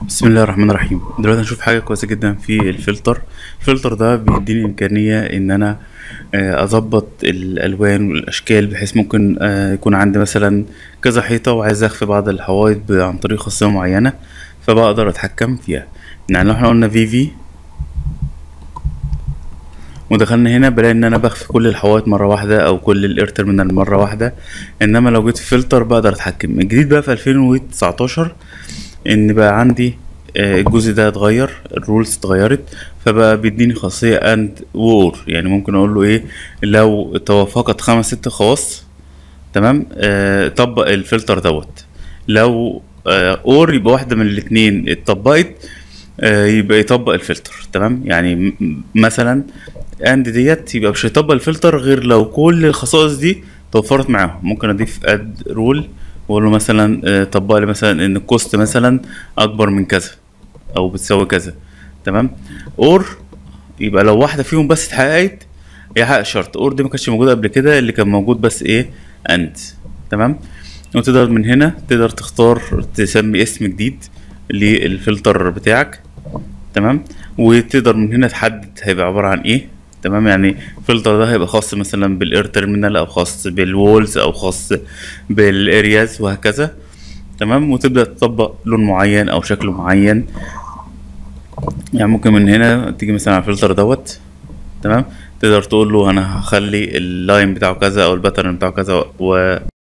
بسم الله الرحمن الرحيم دلوقتي هنشوف حاجة كويسة جدا في الفلتر الفلتر ده بيديني إمكانية إن أنا آه، أظبط الألوان والأشكال بحيث ممكن آه، يكون عندي مثلا كذا حيطة وعايز أخفي بعض الحوايط ب- عن طريق خاصية معينة فبقدر أتحكم فيها يعني لو احنا قلنا في في ودخلنا هنا بلاقي ان انا بخفي كل الحوايط مره واحده او كل الاير تيرمينال مره واحده انما لو جيت في فلتر بقدر اتحكم الجديد بقى في 2019 ان بقى عندي آه، الجزء ده اتغير الرولز اتغيرت فبقى بيديني خاصيه اند وور يعني ممكن اقول له ايه لو توافقت خمس ست خواص تمام آه طبق الفلتر دوت لو آه اور يبقى واحده من الاتنين اتطبقت آه يبقى يطبق الفلتر تمام يعني م- م- مثلا اند ديت يبقى مش هيطبق الفلتر غير لو كل الخصائص دي توفرت معاهم ممكن اضيف اد رول واقول له مثلا آه، طبق لي مثلا ان الكوست مثلا اكبر من كذا او بتساوي كذا تمام اور يبقى لو واحده فيهم بس اتحققت يحقق شرط اور دي ما كانتش موجوده قبل كده اللي كان موجود بس ايه اند تمام وتقدر من هنا تقدر تختار تسمي اسم جديد للفلتر بتاعك تمام وتقدر من هنا تحدد هيبقى عبارة عن ايه تمام يعني الفلتر ده هيبقى خاص مثلا بالاير تيرمينال او خاص بالوولز او خاص بالارياز وهكذا تمام وتبدأ تطبق لون معين او شكل معين يعني ممكن من هنا تيجي مثلا على الفلتر دوت تمام تقدر تقول له انا هخلي اللاين بتاعه كذا او الباترن بتاعه كذا و